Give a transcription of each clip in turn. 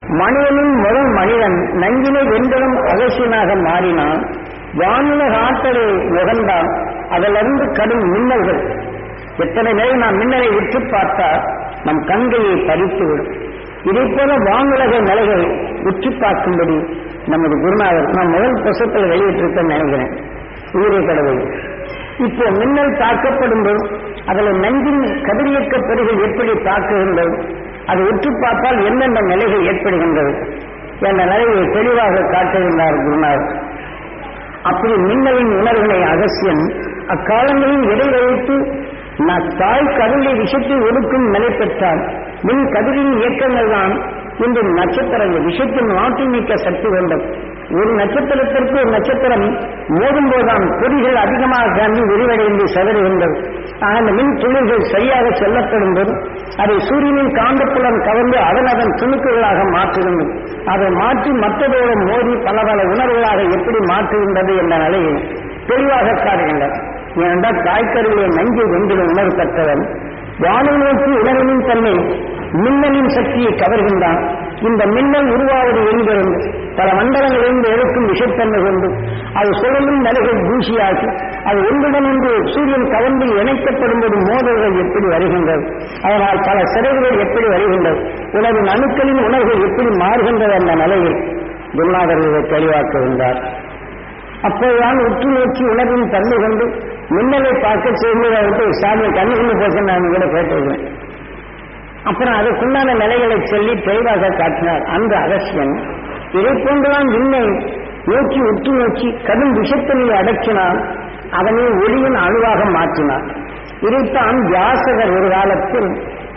மனிதனின் முதல் மனிதன் நஞ்சினை வென்றலும் அகசியனாக மாறினான் வானுலக ஆற்றலை உகந்தான் அதிலிருந்து கடும் மின்னல்கள் எத்தனை நேரம் நாம் மின்னலை உற்று பார்த்தா நம் கண்கையை பறித்துவிடும் இதே போல வானுலக நிலைகளை உற்று பார்க்கும்படி நமது குருநாதர் நான் முதல் புசத்தில் வெளியிட்டிருக்கேன் நினைக்கிறேன் உயிரை கடவுள் இப்போ மின்னல் தாக்கப்படும் போது அதில் நஞ்சின் கதிரியக்க பொறிகள் எப்படி தாக்குகின்றது அதை உற்று பார்த்தால் எந்தெந்த நிலைகள் ஏற்படுகின்றது என்ற நிலையை தெளிவாக காட்டுகின்றார் குருநாதர் அப்படி மின்னலின் உணர்வினை அகசியம் அக்காலங்களில் இடைவெளித்து நான் தாய் கருளை விஷத்தை ஒடுக்கும் நிலை பெற்றால் மின் கதிரின் இயக்கங்கள் தான் இன்று நட்சத்திரங்கள் விஷத்தின் மாற்றிமிக்க சக்தி வேண்டும் ஒரு நட்சத்திரத்திற்கு ஒரு நட்சத்திரம் மோதும் போதுதான் பொறிகள் அதிகமாக காண்பி விரிவடைந்து சதறுகின்றது ஆக அந்த மின் துளிர்கள் சரியாக செல்லப்படும் போது அதை சூரியனின் காந்தப்புலம் கவர்ந்து அதன் அதன் துணுக்குகளாக மாற்றுகின்றது அதை மாற்றி மற்றதோடு மோதி பல பல உணர்வுகளாக எப்படி மாற்றுகின்றது என்ற நிலையை தெளிவாக காட்டுகின்றனர் ஏனென்றால் தாய்க்கருவிலே நஞ்சை வென்றிட உணர்வு பெற்றவன் வானை நோக்கி உணர்வின் தன்மை மின்னலின் சக்தியை கவர்கின்றான் இந்த மின்னல் உருவாவது எங்கிருந்து பல மண்டலங்களிலிருந்து எடுக்கும் விஷத்தன்மை கொண்டு அது சுழலும் நிலைகள் தூசியாகி அது ஒன்றுடன் ஒன்று சூரியன் கவர்ந்து இணைக்கப்படும் போது மோதல்கள் எப்படி வருகின்றது அதனால் பல சிறைகள் எப்படி வருகின்றது உணவின் அணுக்களின் உணர்வுகள் எப்படி மாறுகின்றது என்ற நிலையில் குருநாதர்களை தெளிவாக்குகின்றார் அப்போதுதான் உற்று நோக்கி உணர்வின் தன்மை கொண்டு மின்னலை பார்க்க செய்வதை விட்டு சாமி கண்ணுக்குள்ள போச்சு நான் கூட கேட்டிருக்கிறேன் அப்புறம் அதுக்குண்டான நிலைகளை சொல்லி தெளிவாக காட்டினார் அந்த அவசியம் இதை போன்றுதான் விண்ணை நோக்கி உற்று நோக்கி கடும் விஷத்தனியை அடக்கினான் அதனை ஒளியின் அணுவாக மாற்றினான் இதைத்தான் வியாசகர் ஒரு காலத்தில்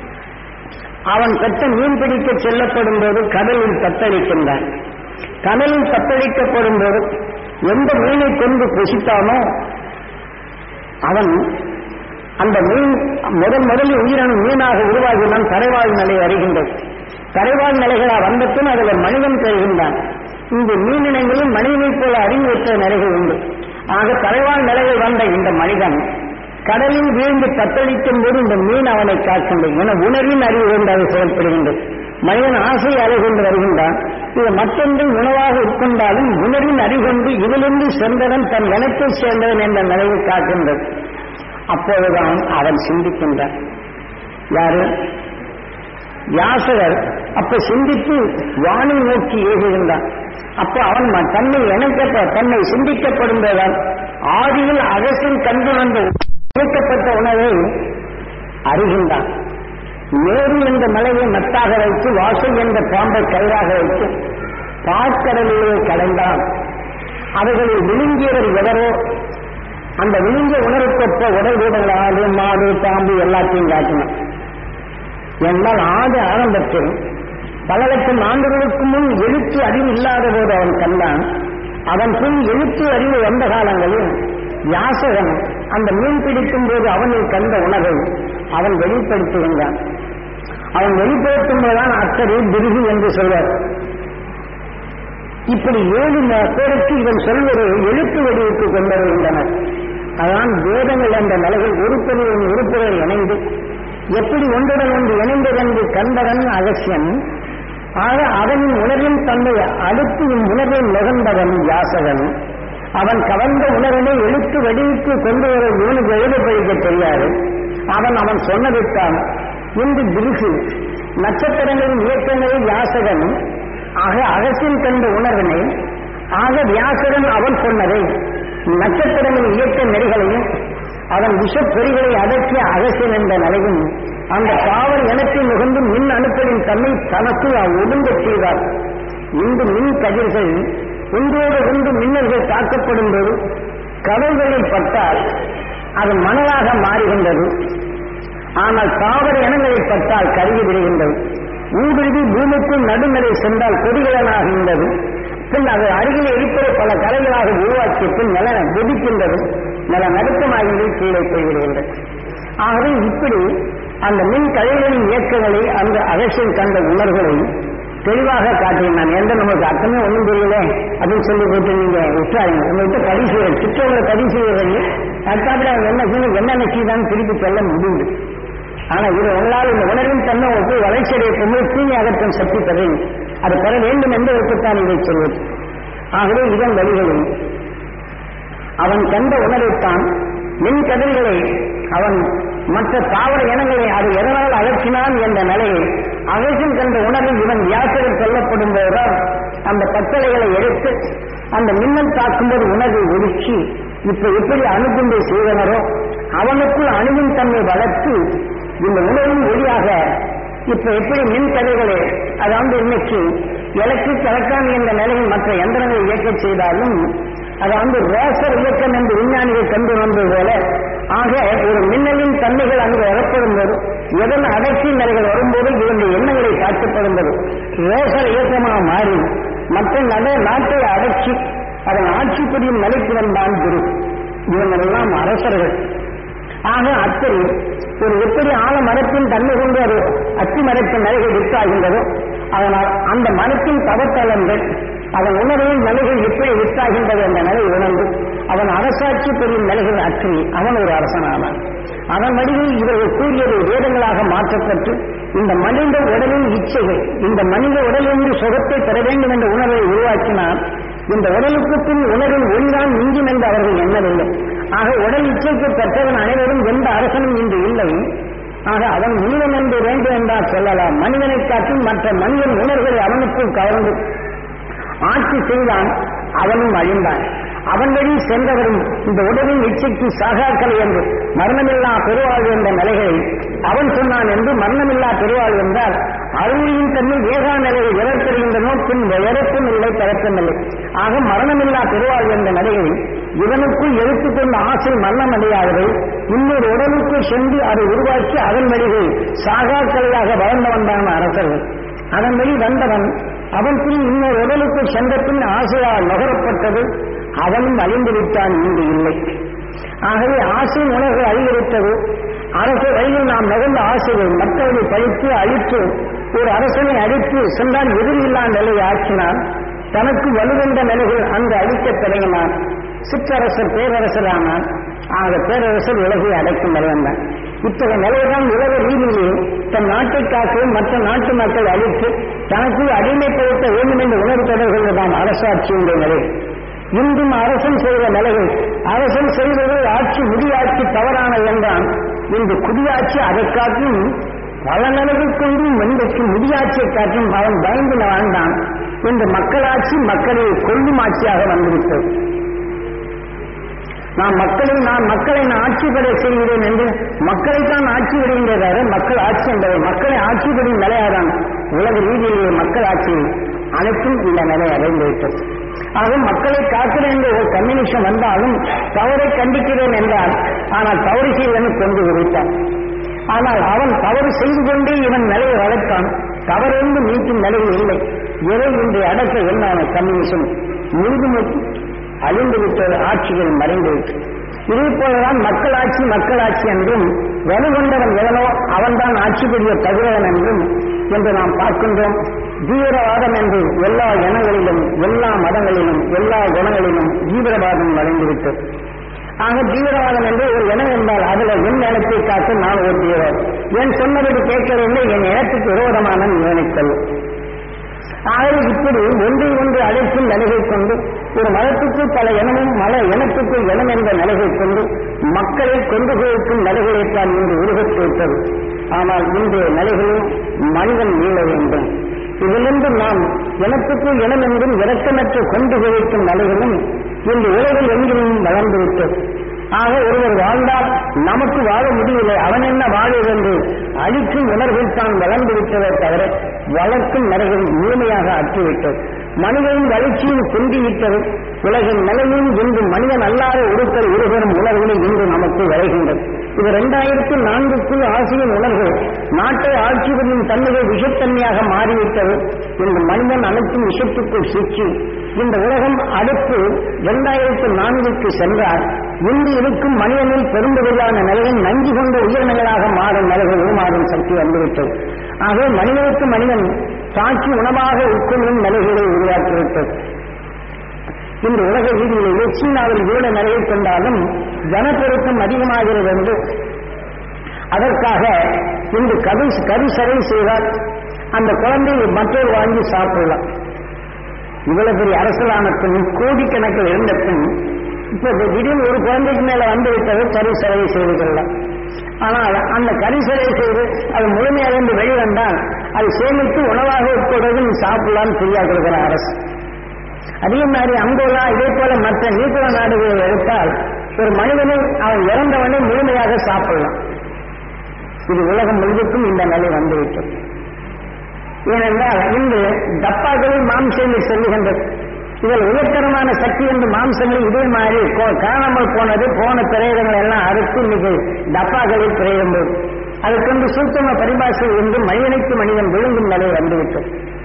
அவன் பெற்ற மீன் பிடிக்க செல்லப்படும் போது கடலில் தத்தளிக்கின்றான் கடலில் தத்தளிக்கப்படும் போது எந்த மீனை கொண்டு புசித்தானோ அவன் அந்த மீன் முதல் முதலில் உயிரணு மீனாக உருவாகினான் கரைவாழ் நிலை அறிகின்றது கரைவாழ் நிலைகளா வந்தபின் அதில் மனிதன் பெறுகின்றான் இந்த மீனினங்களும் மனிதனைப் போல அறிவுற்ற நிலைகள் உண்டு ஆக கரைவாழ் நிலைகள் வந்த இந்த மனிதன் கடலில் வீழ்ந்து தத்தளிக்கும் போது இந்த மீன் அவனை காக்கின்றது என உணர்வின் அறிவு கொண்டு அது செயல்படுகின்றது மனிதன் ஆசை அலை கொண்டு வருகின்றான் இது மற்றொன்று உணவாக உட்கொண்டாலும் உணர்வின் அறிகொண்டு இதிலிருந்து சென்றவன் தன் இனத்தை சேர்ந்தவன் என்ற நிலையை காக்கின்றது அப்போதுதான் அவன் சிந்திக்கின்றான் யாரு யாசகர் அப்ப சிந்தித்து வானை நோக்கி ஏகுகின்றான் அப்ப அவன் ம- தன்னை இணைக்கப்ப தன்னை சிந்திக்கப்படும் போதுதான் ஆதியில் அகசின் கண்டு வந்த இணைக்கப்பட்ட உணவை அறிகின்றான் மேரு என்ற மலையை நத்தாக வைத்து வாசல் என்ற பாம்பை கயிறாக வைத்து பாற்கடலிலே கலைந்தான் அவர்களில் விழுங்கியவர் எவரோ அந்த விழுங்கிய உணர்வுக்கொப்ப உடல் வீடுகள் ஆடு மாடு பாம்பு எல்லாத்தையும் காட்டினான் என்றால் ஆடு ஆரம்பத்தில் பல லட்சம் ஆண்டுகளுக்கு முன் எழுத்து அறிவு இல்லாத போது அவன் கண்டான் அவன் பின் எழுத்து அறிவு வந்த காலங்களில் யாசகன் அந்த மீன் பிடிக்கும் போது அவனில் கண்ட உணவை அவன் வெளிப்படுத்துகின்றான் அவன் வெளிப்படுத்தும் போதுதான் அக்கறை பிருகு என்று சொல்வார் இப்படி ஏழு ம- பேருக்கு இவன் சொல்வது எழுத்து வடிவுக்கு கொண்டு வருகின்றனர் அதான் வேதங்கள் என்ற நிலையில் உருப்பொருளின் உருப்பொருள் இணைந்து எப்படி ஒன்றுடன் ஒன்று இணைந்ததென்று கண்டவன் அகசியன் ஆக அவனின் உணர்வின் தன்மை அடுத்து இவ்வுணர்வை நுகர்ந்தவன் யாசகன் அவன் கவர்ந்த உணர்வினை எழுத்து வடிவுக்கு கொண்டு வர இவனுக்கு எழுத படிக்க தெரியாது அவன் அவன் சொன்னதைத்தான் இன்று பிருகு நட்சத்திரங்களின் இயக்கங்களை யாசகன் ஆக அகசியம் கண்ட உணர்வினை ஆக வியாசகன் அவன் சொன்னதை நட்சத்திரங்களின் இயக்க நெறிகளையும் அதன் விஷப் பொறிகளை அடக்கிய அகசியம் என்ற நிலையும் அந்த காவல் இனத்தை நுகர்ந்து மின் அணுக்களின் தன்மை தனக்கு ஒடுங்கச் செய்தார் இந்த மின் கதிர்கள் ஒன்றோடு ஒன்று மின்னல்கள் தாக்கப்படும் போது கடல்களில் பட்டால் அது மணலாக மாறுகின்றது ஆனால் தாவர இனங்களில் பட்டால் கருகி விடுகின்றது ஊடுருவி பூமிக்குள் நடுநிலை சென்றால் கொடிகளனாகின்றது பின் அது அருகில் இருக்கிற பல கரைகளாக உருவாக்கிய பின் நில வெடிக்கின்றது நில நடுக்கமாகி கீழே போய்விடுகின்றது ஆகவே இப்படி அந்த மின் கதைகளின் இயக்கங்களை அந்த அகசியம் கண்ட உணர்வுகளை தெளிவாக காட்டினேன் நான் எந்த நமக்கு அர்த்தமே ஒன்றும் தெரியல அப்படின்னு சொல்லி போட்டு நீங்க விட்டுறாங்க உங்கள்கிட்ட பதிவு செய்ய சிற்றவங்களை பதிவு செய்யறது அதுக்காக என்ன செய்யணும் என்னென்ன செய்தான்னு திருப்பி சொல்ல முடியுது ஆனா இது உங்களால் இந்த உணர்வின் தன்மை உங்களுக்கு வளர்ச்சி அடைய தீமை அகற்றும் சக்தி தருவீங்க அது பெற வேண்டும் என்பதற்குத்தான் இதை சொல்வது ஆகவே இதன் வழிகளில் அவன் கண்ட உணர்வைத்தான் மின் கதிர்களை அவன் மற்ற தாவர இனங்களை அது எதனால் அகற்றினான் என்ற நிலையை அகசின் கண்ட உணர்வில் இவன் வியாசகர் சொல்லப்படும் போதுதான் அந்த கட்டளைகளை எடுத்து அந்த மின்னல் தாக்கும்போது உணர்வை ஒதுக்கி இப்ப எப்படி அணுகுண்டை செய்தனரோ அவனுக்குள் அணுவின் தன்மை வளர்த்து இந்த உணர்வின் வழியாக இப்ப எப்படி மின் கதைகளை அதாவது இன்னைக்கு எலக்ட்ரிக் எலக்ட்ரான் என்ற நிலையில் மற்ற எந்திரங்களை இயக்கச் செய்தாலும் அது வந்து ரேசர் இயக்கம் என்று விஞ்ஞானிகள் கண்டு வந்தது போல ஆக ஒரு மின்னலின் தன்மைகள் அங்கு வரப்படும் போது எதன் அடர்ச்சி நிலைகள் வரும்போது இவருடைய எண்ணங்களை காட்டப்படும் போது ரேசர் இயக்கமாக மாறி மற்ற நட நாட்டை அடக்கி அதன் ஆட்சி புரியும் நிலைக்கு வந்தான் குரு இவங்களெல்லாம் அரசர்கள் ஆக அத்தனை ஒரு எப்படி ஆழ மரத்தின் தன்மை கொண்டு அது அத்தி மரத்தின் நிலைகள் வித்தாகின்றதோ அதனால் அந்த மரத்தின் தவத்தலங்கள் அவன் உணர்வின் நிலைகள் எப்படி வித்தாகின்றது என்ற நிலை உணர்ந்து அவன் அரசாட்சி பெறும் நிலைகள் அற்றி அவன் ஒரு அரசனானான் அதன் வழியில் இவர்கள் கூறியது வேதங்களாக மாற்றப்பட்டு இந்த மனித உடலின் இச்சைகள் இந்த மனித உடலிலிருந்து சுகத்தை பெற வேண்டும் என்ற உணர்வை உருவாக்கினார் இந்த உடலுக்கு பின் உணர்வின் ஒளிதான் மிஞ்சும் என்று அவர்கள் எண்ணவில்லை ஆக உடல் இச்சைக்கு பெற்றவன் அனைவரும் எந்த அரசனும் இன்று இல்லை ஆக அவன் மனிதன் என்று வேண்டும் என்றால் சொல்லலாம் மனிதனை காட்டும் மற்ற மனிதன் உணர்வுகளை அவனுக்குள் கவர்ந்து ஆட்சி செய்தான் அவனும் அழிந்தான் அவன் வழி சென்றவரும் இந்த உடலின் இச்சைக்கு சாகாக்கள் என்று மரணமில்லா பெருவாழ்வு என்ற நிலைகளை அவன் சொன்னான் என்று மரணமில்லா பெருவாழ்வு என்றால் அருளியின் தன்மை வேகா நிலையை இறத்தறிகின்றனோ பின் இறப்பும் இல்லை பிறப்பும் இல்லை ஆக மரணமில்லா பெருவாழ்வு என்ற நிலையை இவனுக்குள் எடுத்துக்கொண்ட ஆசை மரணம் அடையாதவை இன்னொரு உடலுக்குள் சென்று அதை உருவாக்கி அதன் வழிகள் சாகாக்களையாக வளர்ந்து வந்தான் அரசர்கள் அதன் வழி வந்தவன் அவன் பின் இன்னொரு உடலுக்கு சென்ற பின் ஆசையால் நுகரப்பட்டது அவனும் அழிந்து விட்டான் இன்று இல்லை ஆகவே ஆசை உணர்வு அதிகரித்தது அரசு வழியில் நாம் நகர்ந்த ஆசைகள் மற்றவர்களை பழித்து அழித்து ஒரு அரசனை அழித்து சென்றால் எதிரில்லா நிலையை ஆக்கினான் தனக்கு வலுவென்ற நிலைகள் அங்கு அழிக்கத் தொடங்கினான் சிற்றரசர் பேரரசரானான் ஆக பேரரசர் உலகை அடைக்கும் நிலைவந்தான் இத்தகைய நிலைதான் உலக ரீதியிலே தன் நாட்டை காக்கவும் மற்ற நாட்டு மக்கள் அழித்து தனக்கு அடிமைப்படுத்த வேண்டும் என்ற உணர்வு தொடர்கள் தான் அரசாட்சியுடைய நிலை இன்றும் அரசன் செய்த நிலைகள் அரசன் செய்வது ஆட்சி முடியாட்சி தவறானது என்றான் இன்று குடியாட்சி அதை காட்டும் பல நிலைகள் கொண்டும் இன்றைக்கு முடியாட்சியை காட்டும் அவன் பயந்து வாழ்ந்தான் இன்று மக்களாட்சி மக்களை கொல்லும் ஆட்சியாக வந்துவிட்டது நான் மக்களை நான் மக்களை நான் ஆட்சி பெற செய்கிறேன் என்று மக்களைத்தான் ஆட்சி விடுகின்றதாக மக்கள் ஆட்சி என்பதை மக்களை ஆட்சி பெறும் நிலையாதான் உலக ரீதியிலே மக்கள் ஆட்சி அனைத்தும் இந்த நிலை அடைந்துவிட்டது ஆக மக்களை காக்கிறேன் என்ற ஒரு கம்யூனிஷன் வந்தாலும் தவறை கண்டிக்கிறேன் என்றால் ஆனால் தவறு செய்வன் கொண்டு விடுத்தான் ஆனால் அவன் தவறு செய்து கொண்டே இவன் நிலையை வளர்த்தான் தவறென்று மீட்டும் நிலையில் இல்லை எதை இன்று அடக்க என்னான கம்யூனிசம் முழுதும் அழிந்து விட்டது ஆட்சிகள் மறைந்து விட்டு இதே போலதான் மக்களாட்சி மக்களாட்சி என்றும் வலுகொண்டவன் எவனோ அவன்தான் ஆட்சி புரிய தகுதவன் என்றும் என்று நாம் பார்க்கின்றோம் தீவிரவாதம் என்று எல்லா இனங்களிலும் எல்லா மதங்களிலும் எல்லா குணங்களிலும் தீவிரவாதம் மறைந்துவிட்டது ஆக தீவிரவாதம் என்று ஒரு இனம் என்றால் அதுல என் இனத்தை காத்து நான் ஒரு தீவிரவாதம் என் சொன்னபடி கேட்கவில்லை என் இனத்துக்கு விரோதமான நினைத்தல் ஆகவே இப்படி ஒன்றை ஒன்று அழைக்கும் நிலையை கொண்டு ஒரு மதத்துக்கு பல இனமும் மல இனத்துக்கு இனம் என்ற நிலையை கொண்டு மக்களை கொண்டு போய்க்கும் நிலைகளைத்தான் இன்று உருகச் வைத்தது ஆனால் இன்றைய நிலைகளில் மனிதன் மீள வேண்டும் இதிலிருந்து நாம் இனத்துக்கு இனம் என்றும் இறக்கமற்ற கொண்டு போய்க்கும் நிலைகளும் இன்று உலகில் எங்கிலும் வளர்ந்துவிட்டது ஆக ஒருவர் வாழ்ந்தால் நமக்கு வாழ முடியவில்லை அவன் என்ன வாழுவது என்று அழிக்கும் உணர்வில் தான் வளர்ந்து விட்டதை தவிர வளர்க்கும் நிலைகள் முழுமையாக அற்றுவிட்டது மனிதனின் வளர்ச்சியும் குந்திவிட்டது உலகின் நிலையும் இன்று மனிதன் அல்லாத ஒருத்தர் இருவரும் உணர்வுகளும் இன்று நமக்கு விளைகின்றது இது இரண்டாயிரத்தி நான்குக்குள் ஆசியின் உணர்வு நாட்டை ஆட்சி புரியும் தன்மைகள் விஷத்தன்மையாக மாறிவிட்டது இந்த மனிதன் அனைத்தும் விஷத்துக்குள் சிக்கி இந்த உலகம் அடுத்து இரண்டாயிரத்தி நான்குக்கு சென்றால் இன்று இருக்கும் மனிதனில் பெரும்பகுதியான நிலைகள் நஞ்சு கொண்ட உயிரினங்களாக மாறும் நிலைகள் உருமாறும் சக்தி வந்துவிட்டது ஆகவே மனிதனுக்கு மனிதன் சாட்சி உணவாக உட்கொள்ளும் நிலைகளை உருவாக்கிவிட்டது இன்று உலக ரீதியிலேயே சீனாவில் வீட நிலையை கொண்டாலும் ஜனப்பெருக்கம் அதிகமாகிறது என்று அதற்காக இன்று கவி கரிசரை செய்தார் அந்த குழந்தையை மற்றொரு வாங்கி சாப்பிடலாம் இவ்வளவு பெரிய அரசியலான பெண் கோடிக்கணக்கில் இருந்த பெண் இப்ப இந்த திடீர்னு ஒரு குழந்தைக்கு மேல வந்து விட்டது கரு சிலையை செய்து கொள்ளலாம் ஆனால் அந்த கரு சிலையை செய்து அது முழுமையாக வெளிவந்தால் அது சேமித்து உணவாக உட்கொள்வது நீ சாப்பிடலாம்னு ஃப்ரீயா கொடுக்கிற அரசு அதே மாதிரி அங்கோலா இதே போல மற்ற நீக்குள நாடுகளை எடுத்தால் ஒரு மனிதனை அவன் இறந்தவனை முழுமையாக சாப்பிடலாம் இது உலகம் முழுவதுக்கும் இந்த நிலை வந்துவிட்டது ஏனென்றால் இன்று டப்பாக்களில் மாம்சங்கள் செல்லுகின்றது இதில் உயர்தரமான சக்தி என்று மாம்சங்கள் இதே மாதிரி கோ- காணாமல் போனது போன பிரேதங்கள் எல்லாம் அறுத்து இன்னைக்கு டப்பாக்களில் பிரேதம் போகுது அதுக்கொண்டு சூத்தம பரிபாஷை என்று மனிதனுக்கு மனிதன் விழுங்கும் நிலை வந்துவிட்டது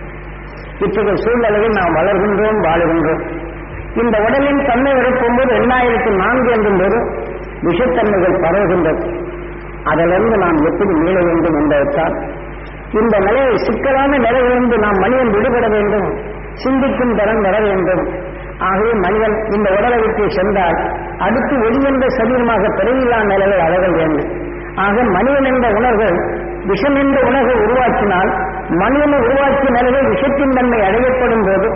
இத்தகைய சூழ்நிலையில் நாம் வளர்கின்றோம் வாழுகின்றோம் இந்த உடலின் தன்மை வரைக்கும்போது இரண்டாயிரத்தி நான்கு என்றும் போது விஷத்தன்மைகள் பரவுகின்றது அதிலிருந்து நாம் எப்படி மீள வேண்டும் என்பதற்கால் இந்த நிலையை சிக்கலான நிலையிலிருந்து நாம் மனிதன் விடுபட வேண்டும் சிந்திக்கும் திறன் வர வேண்டும் ஆகவே மனிதன் இந்த உடலை விட்டு சென்றால் அடுத்து ஒளியென்ற சரீரமாக பிறவில்லா நிலையை அடைய வேண்டும் ஆக மனிதன் என்ற உணர்வு விஷம் என்ற உணர்வை உருவாக்கினால் மனிதனை உருவாக்கிய நிலையை விஷத்தின் தன்மை அடையப்படும் போது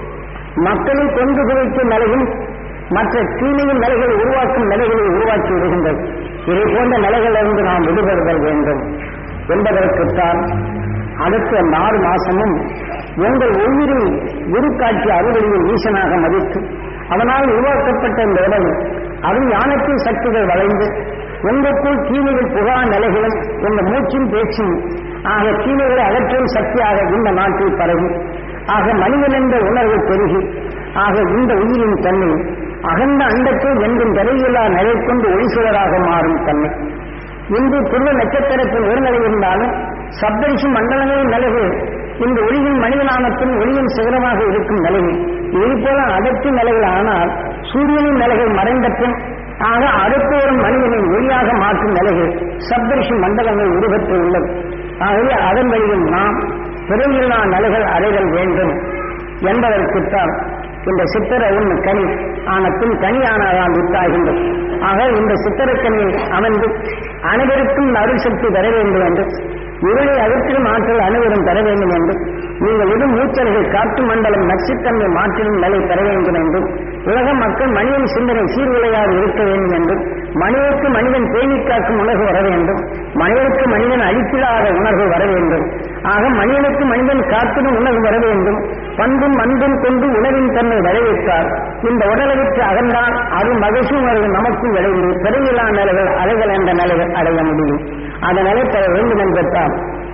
மக்களை கொண்டு குவிக்கும் நிலையும் மற்ற தீமையின் நிலைகளை உருவாக்கும் நிலைகளை உருவாக்கி விடுகின்றது இதை போன்ற நிலைகளிலிருந்து நாம் விடுபடுதல் வேண்டும் என்பதற்குத்தான் அடுத்த நாலு மாசமும் உங்கள் உயிரை உருக்காட்சி அறுவடையில் ஈசனாக மதித்து அதனால் உருவாக்கப்பட்ட இந்த உடல் அது ஞானத்தின் சக்திகள் வளைந்து உங்களுக்குள் தீமைகள் புகா நிலைகளும் உங்க மூச்சின் பேச்சும் ஆக தீமைகளை அகற்றும் சக்தியாக இந்த நாட்டில் பரவி ஆக மனிதன் என்ற உணர்வு பெருகி ஆக இந்த உயிரின் தன்மை அகண்ட அண்டத்தில் என்றும் தலையில்லா நிலை கொண்டு ஒளிசுவராக மாறும் தன்மை இன்று துருவ நட்சத்திரத்தில் ஒரு நிலை இருந்தாலும் சப்தரிஷி மண்டலங்களின் நிலைகள் இந்த ஒளியின் மனிதனானத்தின் ஒளியின் சிகரமாக இருக்கும் நிலைகள் இது போல அடர்த்தி நிலைகள் ஆனால் சூரியனின் நிலைகள் மறைந்த பின் ஆக அடுத்த ஒரு மனிதனை ஒளியாக மாற்றும் நிலைகள் சப்தரிஷி மண்டலங்கள் உருவற்று உள்ளது ஆகவே அதன் வழியில் நாம் பிறவில்லா நிலைகள் அடைதல் வேண்டும் என்பதற்குத்தான் இந்த சித்திர உண்ணு கனி ஆன பின் கனி ஆனாதான் வித்தாகின்றது ஆக இந்த சித்திரக்கனியை அமைந்து அனைவருக்கும் அருள் சக்தி பெற வேண்டும் என்று இவனை அகற்றிலும் ஆற்றல் அனைவரும் பெற வேண்டும் என்று நீங்கள் இடும் மூச்சல்கள் காற்று மண்டலம் நச்சுத்தன்மை மாற்றிடும் நிலை பெற வேண்டும் என்றும் உலக மக்கள் மனிதன் சிந்தனை சீர்குலையாக இருக்க வேண்டும் என்றும் மனிதனுக்கு மனிதன் பேணி காக்கும் உணர்வு வர வேண்டும் மனிதனுக்கு மனிதன் அழிப்பில்லாத உணர்வு வர வேண்டும் ஆக மனிதனுக்கு மனிதன் காத்திடும் உணர்வு வர வேண்டும் பண்பும் அன்பும் கொண்டு உணவின் தன்மை விளைவித்தார் இந்த உடலை விட்டு அகன்றால் அது மகிழ்ச்சி உணர்வு நமக்கும் விளைந்து பெருமில்லா நிலைகள் அலைகள் என்ற நிலைகள் அடைய முடியும் அந்த நிலை பெற வேண்டும் என்பதால்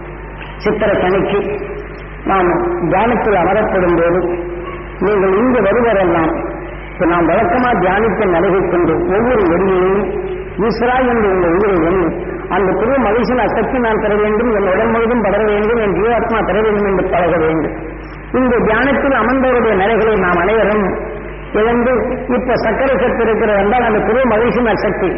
சித்திர கணிக்கு நாம் தியானத்தில் அமரப்படும் போது நீங்கள் இங்கு வருவரெல்லாம் இப்ப நாம் வழக்கமாக தியானித்த நிலையை கொண்டு ஒவ்வொரு ஒளியையும் ஈஸ்வரா என்று உங்கள் உயிரை எண்ணி அந்த புது மகிழ்ச்சியின் அசக்தி நான் பெற வேண்டும் என் உடல் முழுவதும் படர வேண்டும் என் ஜீவாத்மா பெற வேண்டும் என்று பழக வேண்டும் இந்த தியானத்தில் அமர்ந்தவருடைய நிலைகளை நாம் அனைவரும் இழந்து இப்ப சக்கரை சத்து இருக்கிறது என்றால் அந்த புது மகிழ்ச்சியின் சக்தி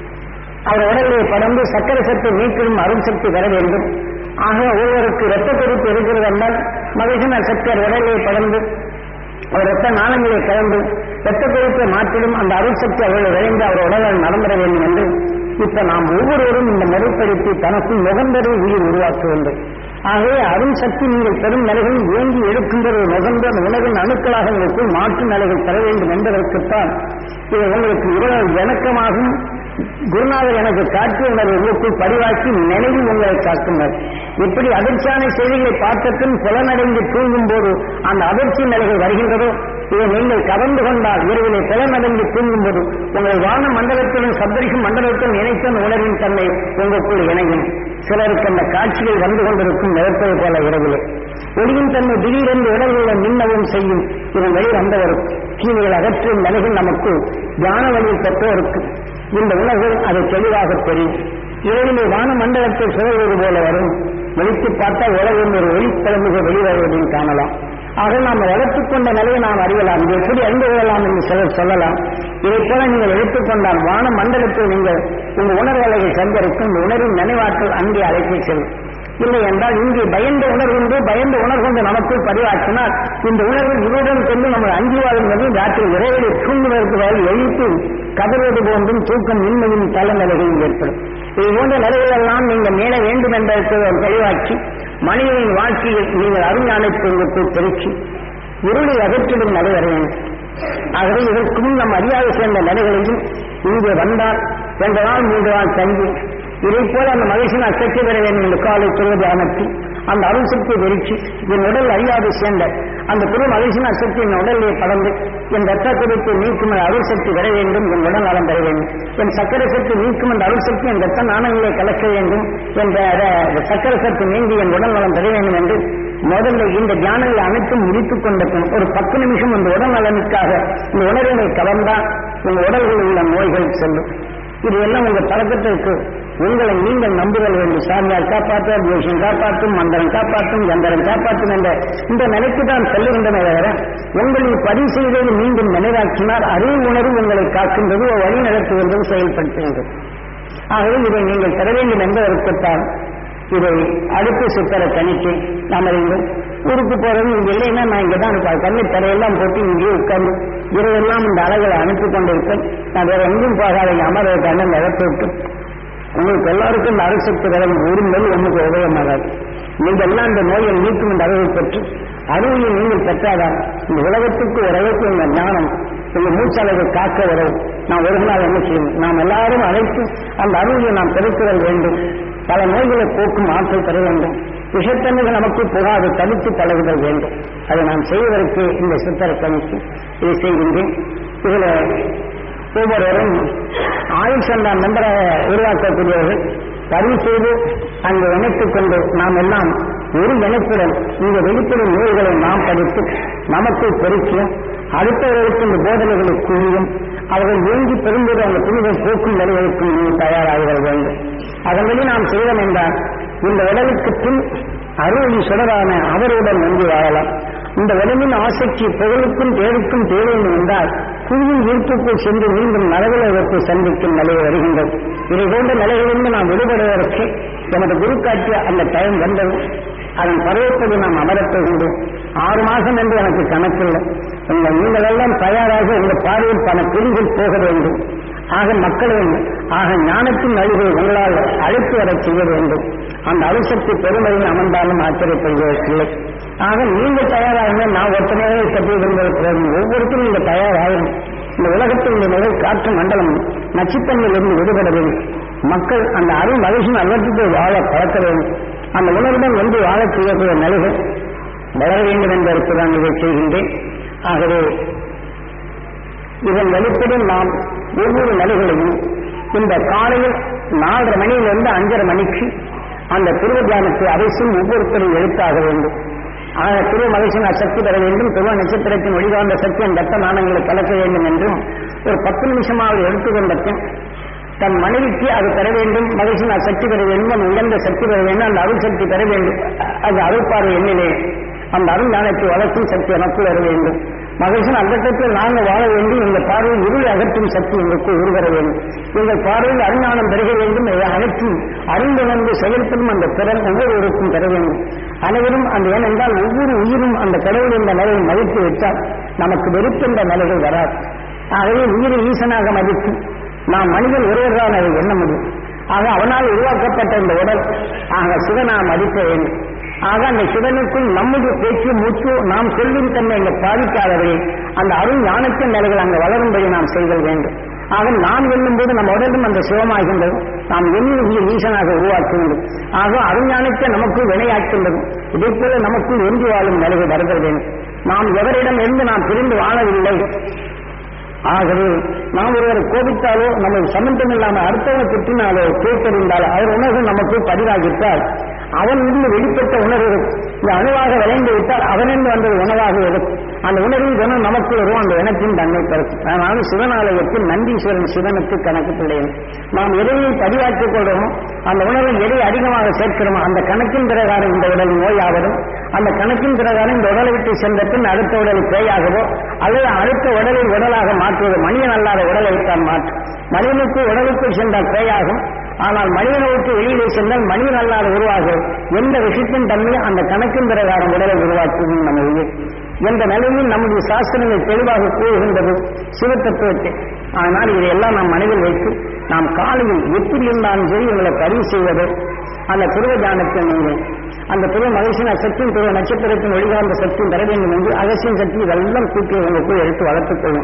அவர் உடலிலே படர்ந்து சக்கரை சத்து நீக்கிடும் அருள் சக்தி பெற வேண்டும் ஆக ஒருவருக்கு இரத்த கொதிப்பு இருக்கிறது என்றால் மகிழ்ச்சியின் சக்தி அவர் உடலிலே படர்ந்து அவர் இரத்த நாளங்களை கலந்து இரத்த கொதிப்பை மாற்றிடும் அந்த அருள் சக்தி அவர்களை விளைந்து அவர் உடலில் நடந்துட வேண்டும் என்று இப்ப நாம் ஒவ்வொருவரும் இந்த முறைப்படுத்தி தனக்கும் நுகர்ந்ததை உயிர் உருவாக்க வேண்டும் ஆகவே அருள் சக்தி நீங்கள் பெரும் நிலைகளில் ஏங்கி எடுக்கின்றது நுகர்ந்த அந்த உணவின் அணுக்களாக உங்களுக்குள் மாற்று நிலைகள் பெற வேண்டும் என்பதற்குத்தான் இது உங்களுக்கு இவ்வளவு இணக்கமாகும் குருநாதர் எனக்கு காட்டிய உணர்வு உங்களுக்குள் பதிவாக்கி நினைவில் உங்களை காக்குங்கள் எப்படி அதிர்ச்சியான செய்திகளை பார்த்தபின் புலனடைந்து தூங்கும் போது அந்த அதிர்ச்சி நிலைகள் வருகின்றதோ இதை நீங்கள் கவர்ந்து கொண்டால் இரவிலே புலனடைந்து தூங்கும் போது உங்களை வான மண்டலத்துடன் சப்தரிஷி மண்டலத்துடன் இணைத்த அந்த உணர்வின் தன்மை உங்களுக்குள் இணையும் சிலருக்கு அந்த காட்சிகள் வந்து கொண்டிருக்கும் நிகழ்ப்பது போல இரவிலே ஒளியின் தன்மை திடீரென்று உடல்களை மின்னவும் செய்யும் இதன் வழி வந்தவரும் தீமைகள் அகற்றும் நிலைகள் நமக்கு தியான வழியில் பெற்றோருக்கு இந்த உலகு அதை தெளிவாக தெரியும் இரவிலே வான மண்டலத்தில் சுழல்வது போல வரும் வெளித்து பார்த்தால் உலகின் ஒரு ஒளிக்கிழமைகள் வெளிவருவதையும் காணலாம் ஆக நாம் வளர்த்துக் கொண்ட நிலையை நாம் அறியலாம் இது எப்படி அறிந்து கொள்ளலாம் என்று சிலர் சொல்லலாம் இதைப் போல நீங்கள் எடுத்துக்கொண்டால் வான மண்டலத்தில் நீங்கள் உங்கள் உணர்வலையை சந்தரிக்கும் இந்த உணர்வின் நினைவாற்றல் அங்கே அழைத்து செல்லும் இல்லை என்றால் இங்கே பயந்த உணர்வு உண்டு பயந்த உணர்வு கொண்டு நமக்குள் பதிவாக்கினால் இந்த உணர்வு இருடன் கொண்டு நம்ம அஞ்சுவாதம் என்பது ராத்திரி இறைவனை தூங்குவதற்கு பதில் எழுத்து கதறுவது போன்றும் தூக்கம் இன்மையும் தளநிலைகளும் ஏற்படும் இது போன்ற நிலைகளெல்லாம் நீங்கள் மேல வேண்டும் என்பதற்கு ஒரு தெளிவாக்கி மனிதனின் வாழ்க்கையில் நீங்கள் அருஞானத்தை உங்களுக்குள் பெருக்கி இருளை அகற்றிடும் நிலை வர வேண்டும் ஆகவே இதற்கு முன் நம் அறியாது சேர்ந்த நிலைகளையும் இங்கே வந்தால் ரெண்டு நாள் மூன்று நாள் தங்கி இதை போல அந்த மகிழ்ச்சி நான் கற்று பெற வேண்டும் என்று காலை சொல்வதை அமர்த்தி அந்த அருள் சக்தியை வெறிச்சு என் உடல் அறியாது சேர்ந்த அந்த புது மகிழ்ச்சி சக்தி என் உடலிலே கலந்து என் ரத்த குறிப்பை நீக்கும் அந்த அருள் சக்தி வர வேண்டும் என் உடல் நலம் பெற வேண்டும் என் சக்கரை சக்தி நீக்கும் அந்த அருள் சக்தி என் ரத்த நாணயங்களை கலக்க வேண்டும் என்ற அஹ், சக்கரை சக்தி நீங்கி என் உடல் நலம் பெற வேண்டும் என்று முதல்ல இந்த தியானங்களை அனைத்தும் முடித்துக் கொண்ட பின் ஒரு பத்து நிமிஷம் இந்த உடல் நலனுக்காக இந்த உணர்வினை கலந்தால் உங்க உடல்களில் உள்ள நோய்கள் செல்லும் இது எல்லாம் உங்க பழக்கத்திற்கு உங்களை நீங்கள் நம்புதல் வேண்டும் சாமியார் காப்பாற்றும் ஜோஷியம் காப்பாற்றும் மந்திரம் காப்பாற்றும் எந்திரம் காப்பாற்றும் என்ற இந்த நிலைக்கு தான் செல்லுகின்றன தவிர உங்களை பதிவு செய்தது மீண்டும் நினைவாக்கினால் அதே உணர்வு உங்களை காக்கின்றது ஒரு வழி நடத்துகின்றது செயல்படுத்துகின்றது ஆகவே இதை நீங்கள் பெற வேண்டும் என்பதற்குத்தான் இதை அடுத்த சித்தரை கணித்து நாம் அறிந்தோம் ஊருக்கு போறது இங்க இல்லைன்னா நான் இங்க தான் இருப்பேன் கண்ணு தரையெல்லாம் போட்டு இங்கேயே உட்கார்ந்து இரவெல்லாம் இந்த அலைகளை அனுப்பி கொண்டிருப்பேன் நான் வேற எங்கேயும் போகாத இங்க அமர கண்ணன் நிறத்து விட்டு உங்களுக்கு எல்லாருக்கும் இந்த அரசக்தி வரம் உரிமை உங்களுக்கு உதயமாகாது நீங்கள் எல்லாம் இந்த நோயை நீக்கும் இந்த அறிவை பெற்று அறிவியை நீங்கள் பெற்றாதான் இந்த உலகத்துக்கு ஓரளவுக்கு இந்த ஞானம் இந்த மூச்சளவை காக்க உறவு நாம் ஒரு நாள் என்ன செய்யணும் நாம் எல்லாரும் அழைத்து அந்த அறிவியை நாம் பெருக்குதல் வேண்டும் பல நோய்களை போக்கும் ஆற்றல் பெற வேண்டும் விஷத்தன்மைகள் நமக்கு புகாது தடுத்து பழகுதல் வேண்டும் அதை நாம் செய்வதற்கு இந்த சித்தரை கணித்து இதை செய்கின்றேன் இதுல ஒவ்வொருவரும் ஆயுள் சந்தா மெம்பராக உருவாக்கக்கூடியவர்கள் பதிவு செய்து அங்கு இணைத்துக் கொண்டு நாம் எல்லாம் ஒரு இணைப்புடன் இந்த வெளிப்படும் நூல்களை நாம் படித்து நமக்கு பெருக்கியும் அடுத்தவர்களுக்கு இந்த போதனைகளை கூறியும் அவர்கள் வேண்டி பெரும்போது அந்த துணிகள் போக்கும் நிலைகளுக்கும் நீங்கள் தயாராக வேண்டும் அதன்படி நாம் செய்தோம் என்றால் இந்த உடலுக்கு பின் அருளின் சுடரான அவருடன் நன்றி வாழலாம் இந்த உடலின் ஆசைக்கு புகழுக்கும் தேடுக்கும் தேவை என்றால் புவியின் ஈர்ப்புக்குள் சென்று மீண்டும் நலவிலகத்தை சந்திக்கும் நிலை வருகின்றது இதை போன்ற நிலைகளிலிருந்து நாம் விடுபடுவதற்கு எமது குரு காட்டிய அந்த டைம் வந்தது அதன் பருவப்படி நாம் அமரப் போகின்றோம் ஆறு மாசம் என்று எனக்கு கணக்கில்லை உங்கள் நீங்கள் எல்லாம் தயாராக உங்கள் பார்வையில் பல பிரிவில் போக வேண்டும் ஆக மக்கள் வேண்டும் ஆக ஞானத்தின் அழிவை உங்களால் அழைத்து வரச் செய்ய வேண்டும் அந்த அணுசக்தி பெருமையில் அமர்ந்தாலும் ஆச்சரியப்படுவதற்கில்லை ஆக நீங்கள் தயாராகுங்க நான் ஒத்தனையாக சற்று விரும்புவது ஒவ்வொருத்தரும் நீங்கள் தயாராகும் இந்த உலகத்தில் இந்த நிலை காற்று மண்டலம் நச்சுத்தன்மையிலிருந்து விடுபட வேண்டும் மக்கள் அந்த அருள் மகிழ்ச்சி அகற்றத்தை வாழ பழக்க வேண்டும் அந்த உணர்வுடன் வந்து வாழச் செய்யக்கூடிய நிலைகள் வளர வேண்டும் என்பதற்கு நான் இதை செய்கின்றேன் ஆகவே இதன் வெளிப்படி நாம் ஒவ்வொரு நிலைகளையும் இந்த காலையில் நாலரை மணியிலிருந்து அஞ்சரை மணிக்கு அந்த துருவ தியானத்தை அவசியம் ஒவ்வொருத்தரும் எழுத்தாக வேண்டும் ஆக துருவ மகிழ்ச்சி சக்தி பெற வேண்டும் துருவ நட்சத்திரத்தின் ஒளிவார்ந்த சக்தி அந்த ரத்த நாணங்களை கலக்க வேண்டும் என்றும் ஒரு பத்து நிமிஷமாவது எடுத்துக்கொண்ட பின் தன் மனைவிக்கு அது பெற வேண்டும் மகிழ்ச்சி நான் சக்தி பெற வேண்டும் அந்த உயர்ந்த சக்தி பெற வேண்டும் அந்த அருள் சக்தி பெற வேண்டும் அந்த அருள்பார்வை எண்ணிலே அந்த அருள் ஞானத்தை வளர்க்கும் சக்தி எனக்குள் வர வேண்டும் மகிழ்ச்சி அந்த இடத்தில் நாங்கள் வாழ வேண்டும் எங்கள் பார்வையில் இருளை அகற்றும் சக்தி எங்களுக்கு உருவர வேண்டும் எங்கள் பார்வையில் அருஞானம் பெருக வேண்டும் இதை அனைத்தும் அறிந்து வந்து செயல்படும் அந்த திறன் ஒவ்வொருவருக்கும் பெற வேண்டும் அனைவரும் அந்த ஏனென்றால் ஒவ்வொரு உயிரும் அந்த கடவுள் என்ற நிலையை மதித்து வைத்தால் நமக்கு வெறுக்கின்ற நிலைகள் வராது ஆகவே உயிரை ஈசனாக மதித்து நாம் மனிதன் ஒருவர்தான் அதை எண்ண முடியும் ஆக அவனால் உருவாக்கப்பட்ட இந்த உடல் ஆக சிவனா மதிக்க வேண்டும் ஆக அந்த சிவனுக்குள் நம்முடைய பேச்சு மூச்சு நாம் சொல்லும் தன்மை இங்க பாதிக்காதவரை அந்த அருள் ஞானத்தின் நிலைகள் அங்கு வளரும்படி நாம் செய்தல் வேண்டும் ஆக நாம் எண்ணும் போது நம்ம உடலும் அந்த சிவமாகின்றது நாம் எண்ணி இங்கே ஈசனாக உருவாக்குகின்றது ஆக அருஞானத்தை நமக்குள் வினையாக்கின்றது இதே போல நமக்குள் ஒன்றி வாழும் நிலைகள் வருதல் வேண்டும் நாம் எவரிடம் இருந்து நாம் பிரிந்து வாழவில்லை ஆகவே நாம் ஒருவர் கோபித்தாலோ நமக்கு சம்பந்தம் இல்லாமல் அடுத்தவங்க திட்டினாலோ கேட்டறிந்தாலோ அவர் உணர்வு நமக்கு பதிவாகிவிட்டால் அவன் இருந்து வெளிப்பட்ட உணர்வு இந்த அணுவாக விளைந்து விட்டால் அவனிருந்து வந்தது உணவாக இருக்கும் அந்த உணர்வின் குணம் நமக்கு வரும் அந்த இனத்தின் தன்மை பிறக்கும் அதனால சிவனாலயத்தில் நந்தீஸ்வரன் சிவனுக்கு கணக்கு பிள்ளைகள் நாம் எதையை பதிவாக்கிக் கொள்றோமோ அந்த உணர்வை எதை அதிகமாக சேர்க்கிறோமோ அந்த கணக்கின் பிரகாரம் இந்த உடல் நோயாவதும் அந்த கணக்கின் பிரகாரம் இந்த உடலை விட்டு சென்ற பின் அடுத்த உடல் பேயாகவோ அல்லது அடுத்த உடலை உடலாக மாற்றுவது மனிதன் அல்லாத உடலை தான் மாற்றும் மனிதனுக்கு உடலுக்குள் சென்றால் பேயாகும் ஆனால் மனிதனை விட்டு வெளியிலே சென்றால் மனிதன் அல்லாத உருவாகும் எந்த விஷயத்தின் தன்மை அந்த கணக்கின் பிரகாரம் உடலை உருவாக்குவது நம்ம உயிர் என்ற நிலையில் நம்முடைய சாஸ்திரங்கள் தெளிவாக கூறுகின்றது சிவத்தத்துவத்தை ஆனால் இதையெல்லாம் நாம் மனதில் வைத்து நாம் காலையில் எப்படி இருந்தாலும் சரி உங்களை பதிவு செய்வது அந்த துருவ தியானத்தை நீங்கள் அந்த துருவ மகிழ்ச்சியின் சக்தியும் துருவ நட்சத்திரத்தின் ஒளிகார்ந்த சக்தியும் தர வேண்டும் என்று அகசியம் சக்தி இதெல்லாம் கூட்டி உங்களுக்குள் எடுத்து வளர்த்துக் கொள்ளும்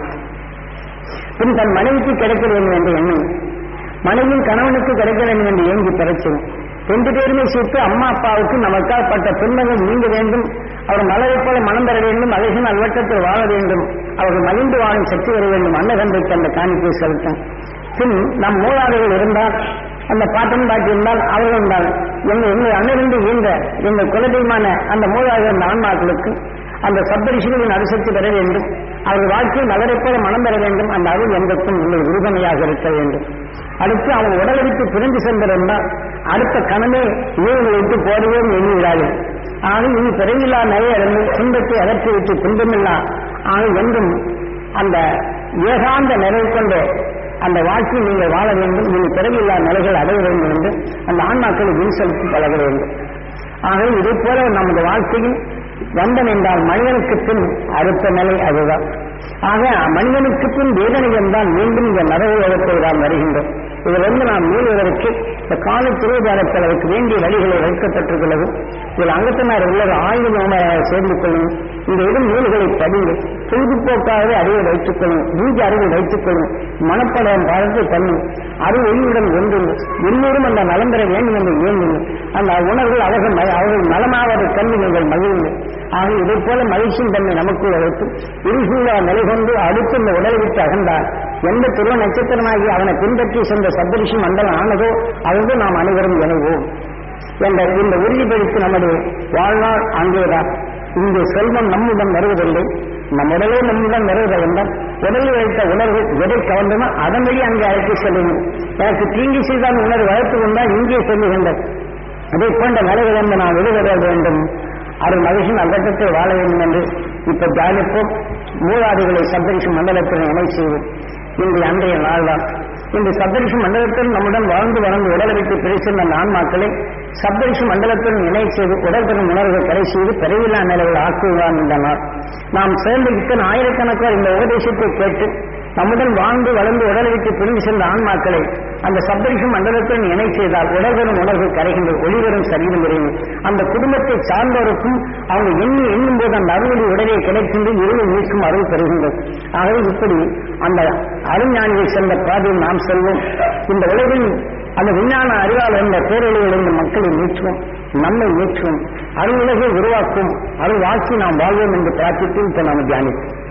பின் தன் மனைவிக்கு கிடைக்க வேண்டும் என்ற எண்ணம் மனைவியின் கணவனுக்கு கிடைக்க வேண்டும் என்று ஏங்கி பெறச்சிடும் ரெண்டு பேருமே சேர்த்து அம்மா அப்பாவுக்கு நமக்காக பட்ட துன்பங்கள் நீங்க வேண்டும் அவர் மலரைப் போல மனம் பெற வேண்டும் அழகின் அல்வட்டத்தில் வாழ வேண்டும் அவர்கள் மகிழ்ந்து வாழும் சக்தி வர வேண்டும் அன்னதந்தைக்கு அந்த காணிக்கை செலுத்தும் பின் நம் மூலாதைகள் இருந்தால் அந்த பாட்டன் பாட்டி இருந்தால் அவர்கள் இருந்தால் எங்கள் எங்கள் அண்ணிலிருந்து ஈந்த எங்கள் குலதெய்வமான அந்த மூலாக அந்த ஆன்மாக்களுக்கு அந்த சப்தரிஷிகளின் அரிசக்தி பெற வேண்டும் அவர்கள் வாழ்க்கையில் மலரைப் போல மனம் பெற வேண்டும் அந்த அருள் எங்களுக்கும் உங்கள் உறுதுணையாக இருக்க வேண்டும் அடுத்து அவங்க உடலை விட்டு பிரிந்து சென்றிருந்தால் அடுத்த கணமே இவர்களை விட்டு போடவே எண்ணுகிறார்கள் ஆக இனி பிறவில்லா நிறைய இருந்து துன்பத்தை அகற்றி விட்டு துன்பமில்லா ஆக என்றும் அந்த ஏகாந்த நிறைவு கொண்ட அந்த வாழ்க்கையை நீங்கள் வாழ வேண்டும் நீங்கள் பிறவில்லா நிலைகள் அடைய வேண்டும் என்று அந்த ஆன்மாக்களை வீண் செலுத்தி பழக வேண்டும் ஆக இதை போல நமது வாழ்க்கையில் வந்தன் என்றால் மனிதனுக்கு பின் அடுத்த நிலை அதுதான் ஆக மனிதனுக்கு பின் வேதனை என்றால் மீண்டும் இந்த நரக நாம் வருகின்றோம் இதிலிருந்து நாம் மீளுவதற்கு இந்த கால திருவிதாரத்தில் அதற்கு வேண்டிய வழிகளை வைக்கப்பட்டிருக்கிறது இதில் அங்கத்தினார் உள்ளது ஆய்வு நோமையாக சேர்ந்து கொள்ளும் இந்த இடம் நூல்களை படிங்க பொழுதுபோக்காகவே அறிவை வைத்துக் கொள்ளும் பூஜை அறிவை வைத்துக் கொள்ளும் மனப்படம் பார்த்து பண்ணும் அறிவு ஒளியுடன் ஒன்று எல்லோரும் அந்த நலம் பெற வேண்டும் என்று இயங்குங்கள் அந்த உணர்வுகள் அவர்கள் ம- அவர்கள் நலமாவதை கண்டு நீங்கள் மகிழுங்கள் ஆக இதைப் போல மகிழ்ச்சியின் தன்மை நமக்குள் வைத்து இருசூழா நிலை கொண்டு அடுத்து இந்த உடலை விட்டு அகன்றார் எந்த துருவ நட்சத்திரமாகி அவனை பின்பற்றி சென்ற சப்தரிஷி மண்டலம் ஆனதோ அங்கு நாம் அனைவரும் இணைவோம் என்ற இந்த உறுதிப்படுத்தி நமது வாழ்நாள் அங்கேதான் இங்கே செல்வம் நம்முடன் வருவதில்லை நம் உடலே நம்முடன் வருவதென்றால் உடலில் வைத்த உணர்வு எதை கவர்ந்தமோ அதன் வழி அங்கே அழைத்து செல்லுங்கள் எனக்கு தீங்கி செய்தால் உணர்வு வளர்த்து கொண்டால் இங்கே செல்லுகின்றது அதை போன்ற நிலைகளிலிருந்து நாம் விடுபட வேண்டும் அருள் மகிழ்ச்சியின் அகட்டத்தில் வாழ வேண்டும் என்று இப்ப தியானிப்போம் மூலாதிகளை சப்தரிஷி மண்டலத்தில் இணை செய்வோம் இன்று அன்றைய நாள்தான் இந்த சப்தரிஷி மண்டலத்தில் நம்முடன் வாழ்ந்து வளர்ந்து உடலை விட்டு பிரிச்சிருந்த அந்த ஆன்மாக்களை சப்தரிஷி மண்டலத்தில் இணை செய்து உடல் பெறும் உணர்வை கரை செய்து பிறவில்லா நிலையில் ஆக்குவான் இந்த நாள் நாம் சேர்ந்து இத்தனை ஆயிரக்கணக்கான இந்த உபதேசத்தை கேட்டு நம்முடன் வாழ்ந்து வளர்ந்து உடலை விட்டு பிரிந்து சென்ற ஆன்மாக்களை அந்த சப்தரிஷி மண்டலத்துடன் இணை செய்தால் உடல் பெறும் உணர்வு கரைகின்ற ஒளிவரும் சரீரம் விரைவு அந்த குடும்பத்தை சார்ந்தவருக்கும் அவங்க எண்ணி எண்ணும் போது அந்த அருளி உடலை கிடைக்கின்ற இருளை நீக்கும் அருள் பெறுகின்றது ஆகவே இப்படி அந்த அருஞானிகள் சென்ற பாதையில் நாம் செல்வோம் இந்த உலகில் அந்த விஞ்ஞான அறிவால் என்ற பேரொழிகள் இந்த மக்களை மீட்சுவோம் நம்மை மீட்சுவோம் அருள் உலகை உருவாக்கும் அருள் வாழ்க்கை நாம் வாழ்வோம் என்று பிரார்த்தித்து இப்ப நாம் தியானிப்போம்